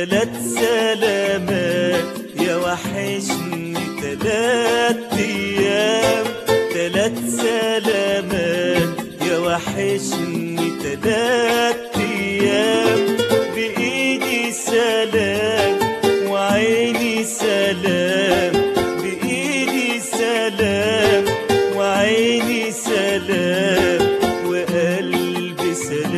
تلات سلامات يا وحشني تلات ايام تلات سلامات يا وحشني تلات ايام بايدي سلام وعيني سلام بايدي سلام وعيني سلام وقلبي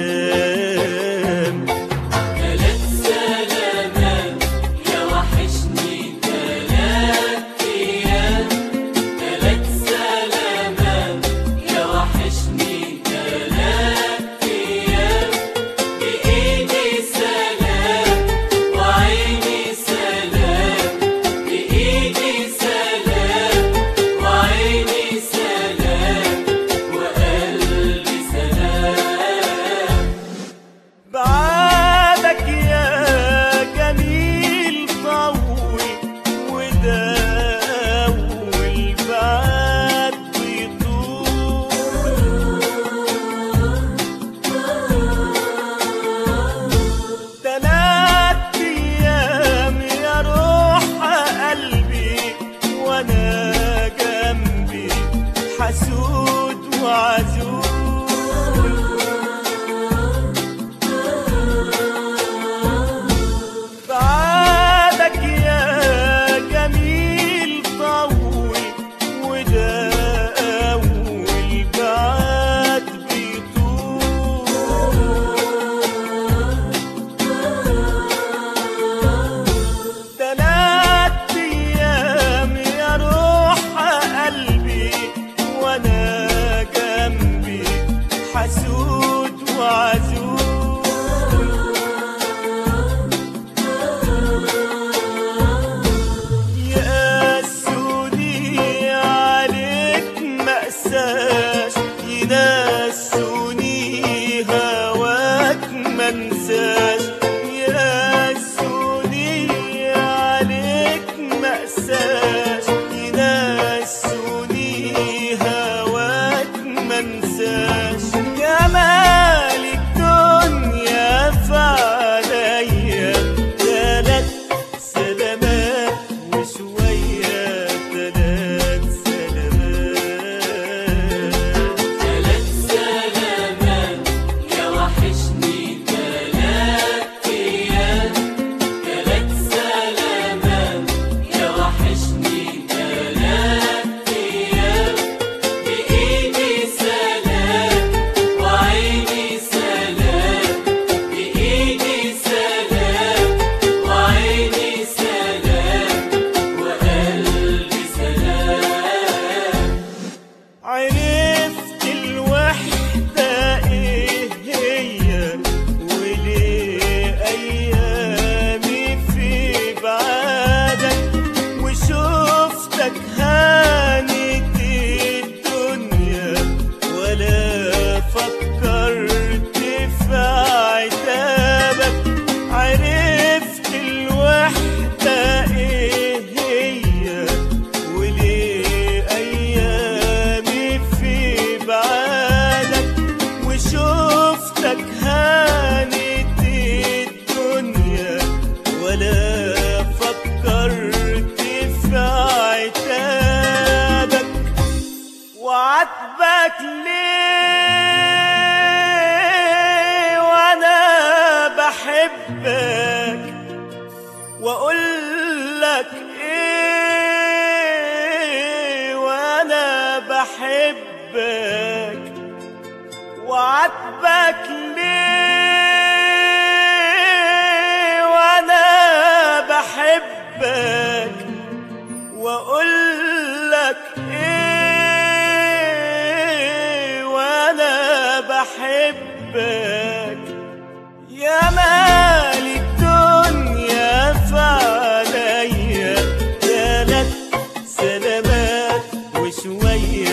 سلام تلات سلامات يا وحشني تلات أيام تلات سلامات يا وحشني تلات أيام بإيدي سلام وعيني سلام بإيدي سلام وعيني سلام وقلبي سلام بعدك يا جميل طول وده أول بعد بيطول تلات أيام يا روح قلبي وأنا جنبي حسود وعزول بعدك يا جميل طول وده أول بعد بيطول تلات أيام يا روح قلبي وأنا جنبي حسود وعزول يقاسوني عليك مأساش ينسوني هواك منساش يقاسوني عليك مأساش ينسوني هواك منساش جمال الدنيا فعليا تلات سلامات وشوية تلات سلامات تلات سلامات يا وحشني تلات أيام تلات سلامات يا وحشني تلات أيام بإيدي سلام وعيني سلام بإيدي سلام وعيني سلام وقلبي سلام عرفت الوحدة ايه هي وليه ايامي في بعادك وشفتك هانت الدنيا ولا فكرت في عتابك عرفت الوحدة ايه هي وليه ايامي في بعادك وشفتك هانت الدنيا ولا فكرت في عتابك وعاتبك ليه وانا بحبك واقول لك ايه وانا بحبك وعاتبك ليه وانا بحبك واقول لك ايه وانا بحبك يا مال الدنيا فعليا تلات سلامات وشوية